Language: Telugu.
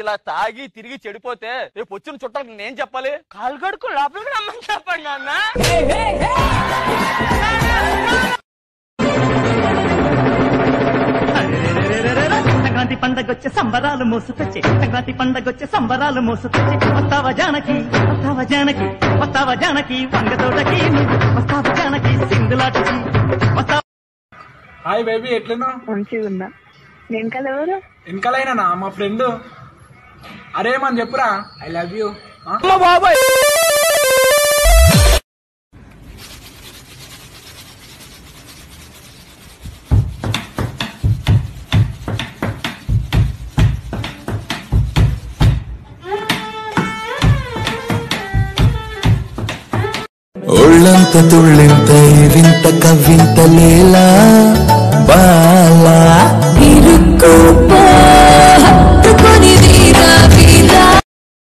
ఇలా తాగి తిరిగి చెడిపోతే రేపు వచ్చిన చుట్టాలకు నేను చెప్పాలి కాలు కడుకు లోపలికి రమ్మని చెప్పండి నాన్న సంక్రాంతి పండగొచ్చే సంబరాలు మోసుకొచ్చే సంక్రాంతి పండగొచ్చే సంబరాలు మోసుకొచ్చే వస్తావా జానకి వస్తావా జానకి వస్తావా జానకి వంగతోటకి నువ్వు వస్తావా జానకి సింగులాటకి వస్తావా హాయ్ బేబీ ఎట్లున్నా మంచిగా ఉన్నా వెనకాల ఎవరు వెనకాలైనా మా ఫ్రెండ్ అరే మన చెప్పురా ఐ లవ్ యూ బాబాయ్ ఒళ్ళంత తుళ్ళింత వింత కవ్వింత లేలా